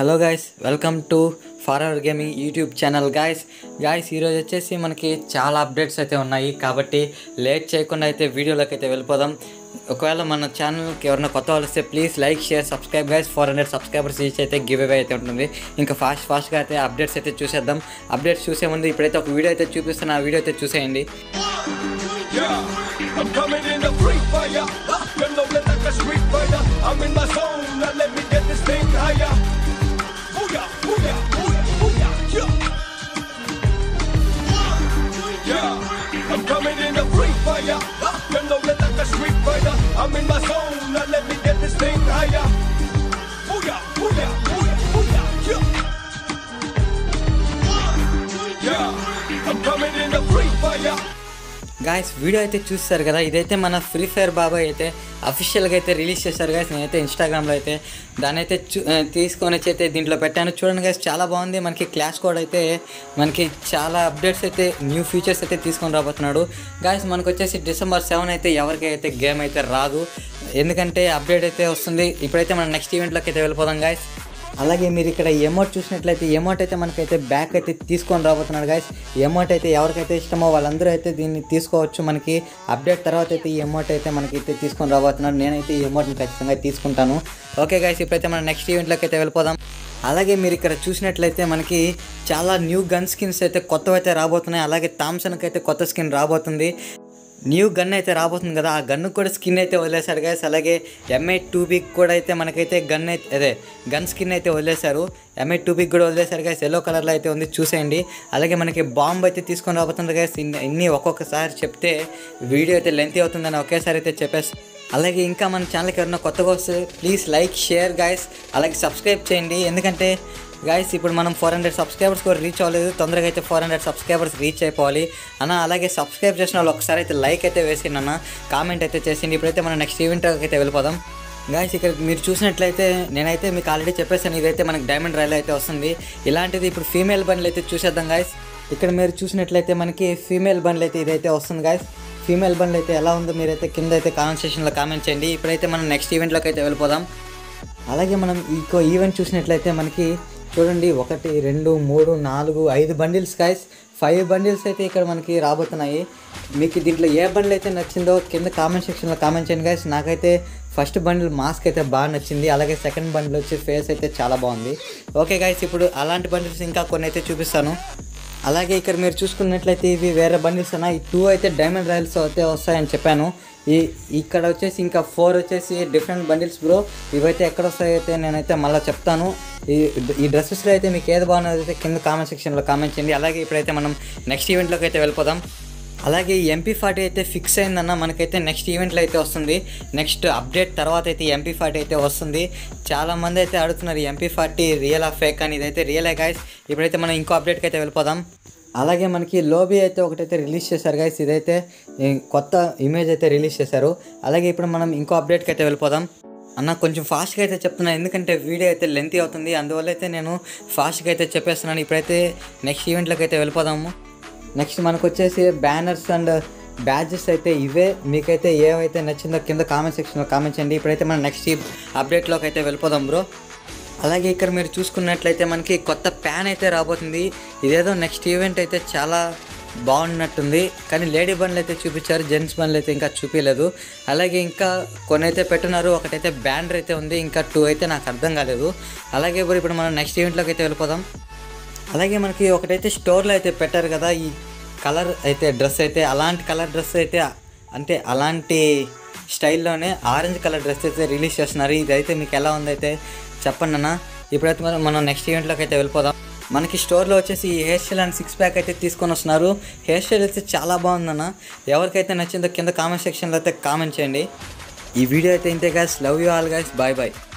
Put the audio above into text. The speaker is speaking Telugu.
హలో గాయస్ వెల్కమ్ టు ఫార్వర్ gaming YouTube channel guys guys ఈరోజు వచ్చేసి మనకి చాలా అప్డేట్స్ అయితే ఉన్నాయి కాబట్టి లేట్ చేయకుండా అయితే వీడియోలోకి అయితే వెళ్ళిపోదాం ఒకవేళ మన ఛానల్కి ఎవరైనా కొత్త వాళ్ళు వస్తే please like share subscribe guys four hundred subscribers each అయితే గివ్ అవే అయితే ఉంటుంది ఇంకా ఫాస్ట్ ఫాస్ట్గా అయితే అప్డేట్స్ అయితే చూసేద్దాం అప్డేట్స్ చూసే ముందు ఇప్పుడైతే ఒక వీడియో అయితే చూపిస్తున్నా ఆ వీడియో అయితే చూసేయండి Yeah, I'm coming in the free fire. Them know that like a street fighter. I'm in my zone. Now let me get this thing higher. Booyah, booyah, booyah, booyah. Yeah. Yeah, I'm coming in the free fire. Them know that like a street fighter. I'm in my zone. Now let me get this thing higher. Booyah, booyah, booyah, booyah. Yeah. Yeah, I'm coming in the free fire. Guys video అయితే చూస్తారు కదా ఇదైతే మన ఫ్రీ ఫైర్ బాబాయ్ అయితే అఫీషియల్గా అయితే రిలీజ్ చేశారు గాయస్ నేనైతే ఇన్స్టాగ్రామ్లో అయితే దాన్ని అయితే చూ ఆ, తీసుకొని వచ్చి అయితే దీంట్లో పెట్టాను చూడండి గాయస్ చాలా బాగుంది మనకి క్లాష్ కోడ్ అయితే మనకి చాలా అప్డేట్స్ అయితే న్యూ ఫీచర్స్ అయితే తీసుకొని రాబోతున్నాడు గాయస్ మనకు వచ్చేసి డిసెంబర్ సెవెన్ అయితే ఎవరికి అయితే గేమ్ అయితే రాదు ఎందుకంటే అప్డేట్ అయితే వస్తుంది ఇప్పుడైతే మనం నెక్స్ట్ ఈవెంట్లోకి అయితే వెళ్ళిపోదాం గాయస్ అలాగే మీరు ఇక్కడ ఎమౌంట్ చూసినట్లయితే ఎమౌంట్ అయితే మనకైతే బ్యాక్ అయితే తీసుకొని రాబోతున్నాడు గాయస్ ఎమౌంట్ అయితే ఎవరికైతే ఇష్టమో వాళ్ళందరూ అయితే దీన్ని తీసుకోవచ్చు మనకి అప్డేట్ తర్వాత అయితే ఈ అమౌంట్ అయితే మనకి అయితే తీసుకొని రాబోతున్నాడు నేనైతే ఈ అమౌంట్ని ఖచ్చితంగా తీసుకుంటాను ఓకే గాయస్ ఇప్పుడైతే మనం నెక్స్ట్ ఈవెంట్లోకి అయితే వెళ్ళిపోదాం అలాగే మీరు ఇక్కడ చూసినట్లయితే మనకి చాలా న్యూ గన్ స్కిన్స్ అయితే కొత్తవి అయితే రాబోతున్నాయి అలాగే థామ్సన్కి అయితే కొత్త స్కిన్ రాబోతుంది న్యూ గన్ అయితే రాబోతుంది కదా ఆ గన్ను కూడా స్కిన్ అయితే వదిలేశారు గైస్ అలాగే ఎంఐ టూ బిగ్ కూడా అయితే మనకైతే గన్ అయితే అదే గన్ స్కిన్ అయితే వదిలేశారు ఎంఐ టూ బిగ్ కూడా వదిలేశారు గైస్ ఎల్లో కలర్లో అయితే ఉంది చూసేయండి అలాగే మనకి బాంబ్ అయితే తీసుకొని రాబోతుంది గైస్ ఇన్ని ఒక్కొక్కసారి చెప్తే వీడియో అయితే లెంత్ అవుతుందని ఒకేసారి అయితే చెప్పేసి అలాగే ఇంకా మన ఛానల్కి ఎవరైనా కొత్తగా వస్తే ప్లీజ్ లైక్ షేర్ గాయస్ అలాగే సబ్స్క్రైబ్ చేయండి ఎందుకంటే గాయస్ ఇప్పుడు మనం ఫోర్ హండ్రెడ్ సబ్స్క్రైబర్స్ కూడా రీచ్ అవ్వలేదు తొందరగా అయితే ఫోర్ హండ్రెడ్ సబ్స్క్రైబర్స్ రీచ్ అయిపోవాలి అన్న అలాగే సబ్స్క్రైబ్ చేసిన వాళ్ళు ఒకసారి అయితే లైక్ అయితే వేసిండి అన్న కామెంట్ అయితే చేసిండి ఇప్పుడైతే మనం నెక్స్ట్ ఈవెంట్కి అయితే వెళ్ళిపోదాం గాయస్ ఇక్కడ మీరు చూసినట్లయితే నేనైతే మీకు ఆల్రెడీ చెప్పేసాను ఇదైతే మనకి డైమండ్ రైల్ అయితే వస్తుంది ఇలాంటిది ఇప్పుడు ఫీమేల్ బండ్లు అయితే చూసేద్దాం గాయస్ ఇక్కడ మీరు చూసినట్లయితే మనకి ఫీమేల్ బండ్లు అయితే ఇదైతే వస్తుంది గాయస్ ఫీమేల్ బండ్లు అయితే ఎలా ఉందో మీరైతే కింద అయితే కామెంట్ సెక్షన్లో కామెంట్ చేయండి ఇప్పుడైతే మనం నెక్స్ట్ ఈవెంట్లోకి అయితే వెళ్ళిపోదాం అలాగే మనం ఇంకో ఈవెంట్ చూసినట్లయితే మనకి చూడండి ఒకటి రెండు మూడు నాలుగు ఐదు బండిల్స్ గాయస్ ఫైవ్ బండిల్స్ అయితే ఇక్కడ మనకి రాబోతున్నాయి మీకు దీంట్లో ఏ బండిల్ అయితే నచ్చిందో కింద కామెంట్ సెక్షన్లో కామెంట్ చేయండి గాయస్ నాకైతే ఫస్ట్ బండిల్ మాస్క్ అయితే బాగా నచ్చింది అలాగే సెకండ్ బండిల్ వచ్చి ఫేస్ అయితే చాలా బాగుంది ఓకే గాయస్ ఇప్పుడు అలాంటి బండిల్స్ ఇంకా కొన్ని అయితే చూపిస్తాను అలాగే ఇక్కడ మీరు చూసుకున్నట్లయితే ఇవి వేరే బండిల్స్ అన్న ఈ టూ అయితే డైమండ్ రాయల్స్ అయితే వస్తాయని చెప్పాను ఈ ఇక్కడ వచ్చేసి ఇంకా ఫోర్ వచ్చేసి డిఫరెంట్ బండిల్స్ బ్రో ఇవైతే ఎక్కడ వస్తాయి అయితే నేనైతే మళ్ళీ చెప్తాను ఈ ఈ డ్రెస్సెస్లో అయితే మీకు ఏది బాగున్నది అయితే కింద కామెంట్ సెక్షన్లో కామెంట్ చేయండి అలాగే ఇప్పుడైతే మనం నెక్స్ట్ ఈవెంట్లోకి అయితే వెళ్ళిపోదాం అలాగే ఎంపీ ఫార్టీ అయితే ఫిక్స్ అయిందన్న మనకైతే నెక్స్ట్ ఈవెంట్లో అయితే వస్తుంది నెక్స్ట్ అప్డేట్ తర్వాత అయితే ఎంపీ ఫార్టీ అయితే వస్తుంది చాలామంది అయితే అడుగుతున్నారు ఎంపీ ఫార్టీ రియల్ ఆ ఫేక్ అని ఇదైతే రియలే గాయస్ ఇప్పుడైతే మనం ఇంకో అప్డేట్కి అయితే వెళ్ళిపోదాం అలాగే మనకి లోబీ అయితే ఒకటైతే రిలీజ్ చేశారు గాయస్ ఇదైతే ఈ కొత్త ఇమేజ్ అయితే రిలీజ్ చేశారు అలాగే ఇప్పుడు మనం ఇంకో అప్డేట్కి అయితే వెళ్ళిపోదాం అన్న కొంచెం ఫాస్ట్గా అయితే చెప్తున్నాను ఎందుకంటే వీడియో అయితే లెంతీ అవుతుంది అందువల్ల అయితే నేను ఫాస్ట్గా అయితే చెప్పేస్తున్నాను ఇప్పుడైతే నెక్స్ట్ ఈవెంట్లోకి అయితే వెళ్ళిపోదాము నెక్స్ట్ మనకు వచ్చేసి బ్యానర్స్ అండ్ బ్యాడ్జెస్ అయితే ఇవే మీకైతే ఏవైతే నచ్చిందో కింద కామెంట్ సెక్షన్లో కామెంట్ చేయండి ఇప్పుడైతే మనం నెక్స్ట్ అప్డేట్లోకి అయితే వెళ్ళిపోదాం బ్రో అలాగే ఇక్కడ మీరు చూసుకున్నట్లయితే మనకి కొత్త ప్యాన్ అయితే రాబోతుంది ఇదేదో నెక్స్ట్ ఈవెంట్ అయితే చాలా బాగున్నట్టుంది కానీ లేడీ బండ్లు అయితే చూపించారు జెంట్స్ బండ్లు అయితే ఇంకా చూపించలేదు అలాగే ఇంకా కొన్ని అయితే పెట్టున్నారు ఒకటైతే బ్యానర్ అయితే ఉంది ఇంకా టూ అయితే నాకు అర్థం కాలేదు అలాగే ఇప్పుడు ఇప్పుడు మనం నెక్స్ట్ ఈవెంట్లోకి అయితే వెళ్ళిపోదాం అలాగే మనకి ఒకటైతే స్టోర్లో అయితే పెట్టారు కదా ఈ కలర్ అయితే డ్రెస్ అయితే అలాంటి కలర్ డ్రెస్ అయితే అంటే అలాంటి స్టైల్లోనే ఆరెంజ్ కలర్ డ్రెస్ అయితే రిలీజ్ చేస్తున్నారు ఇదైతే మీకు ఎలా ఉందైతే చెప్పండి అన్న ఇప్పుడైతే మనం మనం నెక్స్ట్ ఈవెంట్లోకి అయితే వెళ్ళిపోదాం మనకి స్టోర్లో వచ్చేసి ఈ hair style and six pack అయితే తీసుకొని వస్తున్నారు హెయిర్ స్టైల్ అయితే చాలా బాగుందన్న ఎవరికైతే నచ్చిందో కింద కామెంట్ సెక్షన్లో అయితే కామెంట్ చేయండి ఈ వీడియో అయితే ఇంతే guys love you all guys bye bye